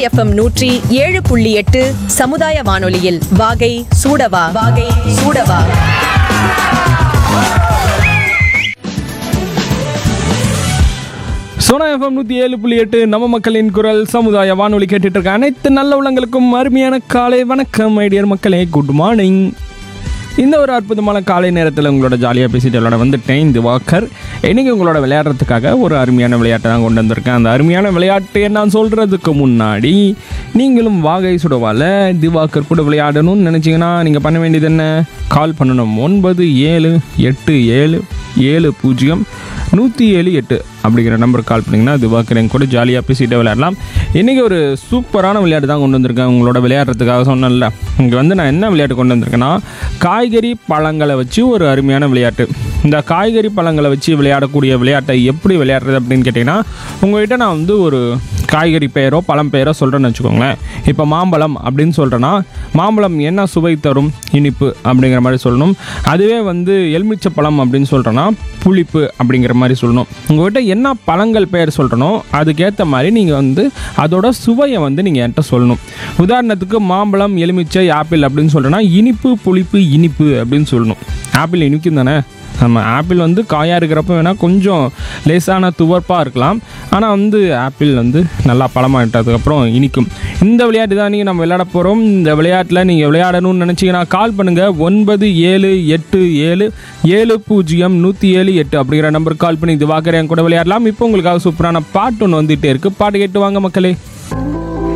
FM நூற்றி ஏழு புள்ளி எட்டு சமுதாய வானொலியில் வாகை சூடவா வாகை சூடவா சோனா எஃப்எம் நூற்றி ஏழு புள்ளி எட்டு நம்ம மக்களின் குரல் சமுதாய வானொலி கேட்டுட்டு இருக்க அனைத்து நல்ல உள்ளங்களுக்கும் அருமையான காலை வணக்கம் ஐடியர் மக்களே குட் மார்னிங் இந்த ஒரு அற்புதமான காலை நேரத்தில் உங்களோட ஜாலியாக பேசிட்டு விளையாட வந்துட்டேன் இந்த வாக்கர் இன்னைக்கு உங்களோட விளையாடுறதுக்காக ஒரு அருமையான விளையாட்டை தான் கொண்டு வந்திருக்கேன் அந்த அருமையான விளையாட்டை நான் சொல்கிறதுக்கு முன்னாடி நீங்களும் வாகை சுடவால திவாக்கர் கூட விளையாடணும்னு நினச்சிங்கன்னா நீங்கள் பண்ண வேண்டியது என்ன கால் பண்ணணும் ஒன்பது ஏழு எட்டு ஏழு ஏழு பூஜ்ஜியம் நூற்றி ஏழு எட்டு அப்படிங்கிற நம்பருக்கு கால் பண்ணிங்கன்னா திவாகர் என் கூட ஜாலியாக பேசிட்டு விளையாடலாம் இன்றைக்கி ஒரு சூப்பரான விளையாட்டு தான் கொண்டு வந்திருக்கேன் உங்களோட விளையாடுறதுக்காக சொன்னேன்ல இங்கே வந்து நான் என்ன விளையாட்டு கொண்டு வந்திருக்கேன்னா காய்கறி பழங்களை வச்சு ஒரு அருமையான விளையாட்டு இந்த காய்கறி பழங்களை வச்சு விளையாடக்கூடிய விளையாட்டை எப்படி விளையாடுறது அப்படின்னு கேட்டிங்கன்னா உங்கள்கிட்ட நான் வந்து ஒரு காய்கறி பெயரோ பழம் பெயரோ சொல்கிறேன்னு வச்சுக்கோங்களேன் இப்போ மாம்பழம் அப்படின்னு சொல்கிறேன்னா மாம்பழம் என்ன சுவை தரும் இனிப்பு அப்படிங்கிற மாதிரி சொல்லணும் அதுவே வந்து எலுமிச்சை பழம் அப்படின்னு சொல்கிறேன்னா புளிப்பு அப்படிங்கிற மாதிரி சொல்லணும் உங்கள்கிட்ட என்ன பழங்கள் பெயர் சொல்கிறனோ அதுக்கேற்ற மாதிரி நீங்கள் வந்து அதோட சுவையை வந்து நீங்கள் என்கிட்ட சொல்லணும் உதாரணத்துக்கு மாம்பழம் எலுமிச்சை ஆப்பிள் அப்படின்னு சொல்கிறேன்னா இனிப்பு புளிப்பு இனிப்பு அப்படின்னு சொல்லணும் ஆப்பிள் இனிக்கும் தானே நம்ம ஆப்பிள் வந்து காயாக இருக்கிறப்ப வேணால் கொஞ்சம் லேசான துவர்ப்பாக இருக்கலாம் ஆனால் வந்து ஆப்பிள் வந்து நல்லா பழமாயிட்டதுக்கப்புறம் இனிக்கும் இந்த விளையாட்டு தான் நீங்கள் நம்ம விளையாட போகிறோம் இந்த விளையாட்டில் நீங்கள் விளையாடணும்னு நினச்சிங்கன்னா கால் பண்ணுங்கள் ஒன்பது ஏழு எட்டு ஏழு ஏழு பூஜ்ஜியம் நூற்றி ஏழு எட்டு அப்படிங்கிற நம்பருக்கு கால் பண்ணி இது வாக்குறேன் கூட விளையாடலாம் இப்போ உங்களுக்காக சூப்பரான பாட்டு ஒன்று வந்துகிட்டே இருக்குது பாட்டு கேட்டு வாங்க மக்களே